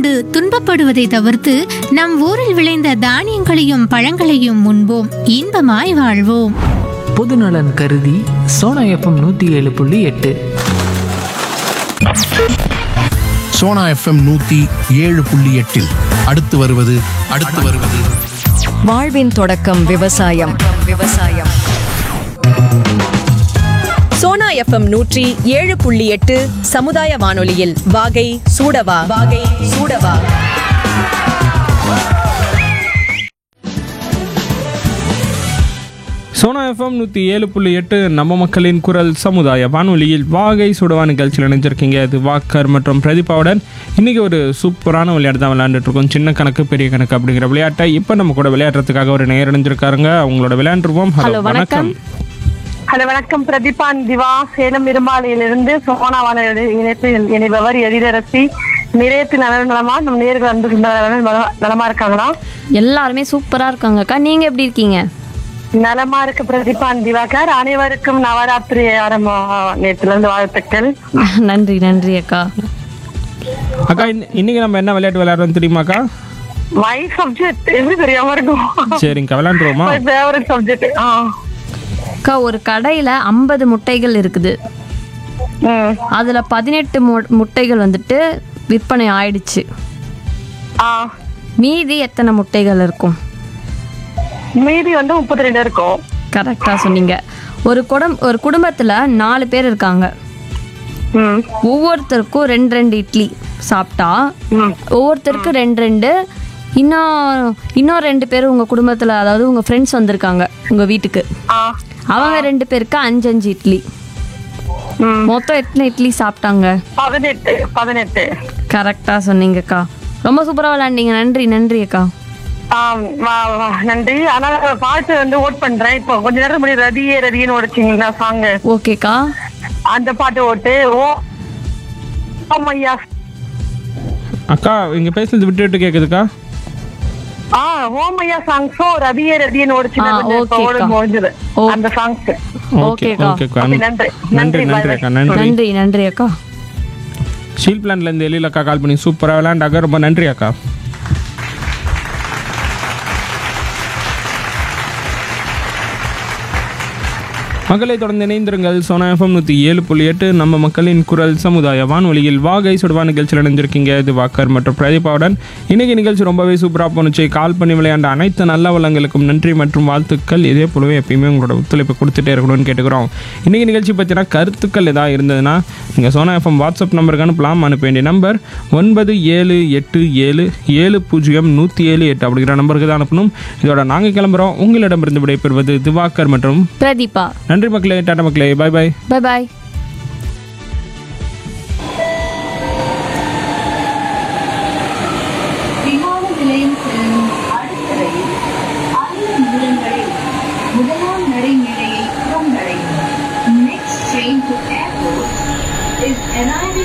கொண்டு துன்பப்படுவதை தவிர்த்து நம் ஊரில் விளைந்த தானியங்களையும் பழங்களையும் உண்போம் இன்பமாய் வாழ்வோம் பொதுநலன் கருதி சோனா எஃப்எம் நூற்றி ஏழு புள்ளி எட்டு சோனா எஃப்எம் நூத்தி ஏழு புள்ளி எட்டில் அடுத்து வருவது அடுத்து வருவது வாழ்வின் தொடக்கம் விவசாயம் விவசாயம் சோனா எஃப்எம் நூற்றி ஏழு புள்ளி எட்டு சமுதாய வானொலியில் வாகை சூடவா வாகை சூடவா சோனா எஃப்எம் நூற்றி ஏழு புள்ளி எட்டு நம்ம மக்களின் குரல் சமுதாய வானொலியில் வாகை சுடவா நிகழ்ச்சியில் இணைஞ்சிருக்கீங்க இது வாக்கர் மற்றும் பிரதீபாவுடன் இன்றைக்கி ஒரு சூப்பரான விளையாட்டு தான் விளையாண்டுட்டு இருக்கோம் சின்ன கணக்கு பெரிய கணக்கு அப்படிங்கிற விளையாட்டை இப்போ நம்ம கூட விளையாடுறதுக்காக ஒரு நேர் இணைஞ்சிருக்காருங்க அவங்களோட விளையாண்டுருவோம் ஹலோ வணக்கம் ஹலோ வணக்கம் பிரதீபான் திவா சேலம் இரும்பாலையிலிருந்து சோனாவான இணைப்பில் இணைபவர் எழிலரசி நிலையத்தில் நல நலமா நம் நேர்கள் அன்பு நல- நலமா இருக்காங்களா எல்லாருமே சூப்பரா இருக்காங்கக்கா நீங்க எப்படி இருக்கீங்க நலமா இருக்கு பிரதீபான் திவாகர் அனைவருக்கும் நவராத்திரி ஆரம்ப நேரத்துல இருந்து வாழ்த்துக்கள் நன்றி நன்றி அக்கா அக்கா இன்ன- இன்னைக்கு நம்ம என்ன விளையாட்டு விளையாடுறோம் தெரியுமாக்கா மை சப்ஜெக்ட் எப்படி தெரியாம இருக்கும் சரிங்கக்கா விளையாண்டுருவோமா மை ஃபேவரட் சப்ஜெக்ட் ஆ அக்கா ஒரு கடையில ஐம்பது முட்டைகள் இருக்குது ம் அதுல பதினெட்டு மு- முட்டைகள் வந்துட்டு விற்பனை ஆயிடுச்சு ஆ மீதி எத்தனை முட்டைகள் இருக்கும் மீதி வந்து முப்பத்தி ரெண்டு இருக்கும் கரெக்டா சொன்னீங்க ஒரு குடம் ஒரு குடும்பத்துல நாலு பேர் இருக்காங்க ம் ஒவ்வொருத்தருக்கும் ரெண்டு ரெண்டு இட்லி சாப்பிட்டா ம் ஒவ்வொருத்தருக்கும் ரெண்டு ரெண்டு இன்னும் இன்னும் ரெண்டு பேர் உங்க குடும்பத்துல அதாவது உங்க ஃப்ரெண்ட்ஸ் வந்திருக்காங்க உங்க வீட்டுக்கு ஆ அவங்க ரெண்டு பேருக்கு அஞ்சு அஞ்சு இட்லி ம் மொத்தம் எத்தனை இட்லி சாப்பிட்டாங்க பதினெட்டு பதினெட்டு கரெக்டா சொன்னீங்கக்கா ரொம்ப சூப்பரா விளையாண்டீங்க நன்றி நன்றி அக்கா ஆம், வா- வா, நன்றி ஆனா பாட்டு வந்து ஓட் பண்றேன் இப்போ கொஞ்ச நேரம் முன்னாடி ரதியே ரதியன்னு ஓடிச்சிங்களா சாங் ஓகேக்கா அந்த பாட்டு ஓட்டு ஓ ஐயா அக்கா இங்கே பேசுறது விட்டு விட்டு கேட்குதுக்கா ஆ ஓமையா சாங்ஸோ ரதியே ரதியன்னு ஓடிச்சுன்னா ஆ, கொஞ்சம் இப்போ ஓகேக்கா. ஓட முடிஞ்சது ஓ. அந்த சாங்ஸ் ஓகே ஓகேக்கா. ஓகேக்கா ஓகே, நன்றி. நன்றி நன்றி, நன்றி bye, அக்கா bye. நன்றி நன்றி நன்றி அக்கா ஸ்டீல் பிளான்ட்லேருந்து எழில் அக்கா கால் பண்ணி சூப்பராக விளையாண்டாக்கா ரொம்ப நன்றி அக்கா மக்களை தொடர்ந்து இணைந்திருங்கள் சோனா எஃப்எம் நூற்றி ஏழு புள்ளி எட்டு நம்ம மக்களின் குரல் சமுதாய வானொலியில் வாகை சுடுவா நிகழ்ச்சியில் இணைஞ்சிருக்கீங்க இது வாக்கர் மற்றும் பிரதீபாவுடன் இன்னைக்கு நிகழ்ச்சி ரொம்பவே சூப்பராக போணுச்சு கால் பண்ணி விளையாண்ட அனைத்து நல்ல வளங்களுக்கும் நன்றி மற்றும் வாழ்த்துக்கள் இதே போலவே எப்பயுமே உங்களோட ஒத்துழைப்பு கொடுத்துட்டே இருக்கணும்னு கேட்டுக்கிறோம் இன்னைக்கு நிகழ்ச்சி பற்றின கருத்துக்கள் ஏதாவது இருந்ததுன்னா நீங்கள் சோனா எஃப்எம் வாட்ஸ்அப் நம்பருக்கு அனுப்பலாம் அனுப்ப வேண்டிய நம்பர் ஒன்பது ஏழு எட்டு ஏழு ஏழு பூஜ்ஜியம் நூற்றி ஏழு எட்டு அப்படிங்கிற நம்பருக்கு தான் அனுப்பணும் இதோட நாங்கள் கிளம்புறோம் உங்களிடமிருந்து விடைபெறுவது திவாகர் மற்றும் பிரதீபா நன்றி மக்களே டாடா மக்களே பாய் பாய் பை பாய்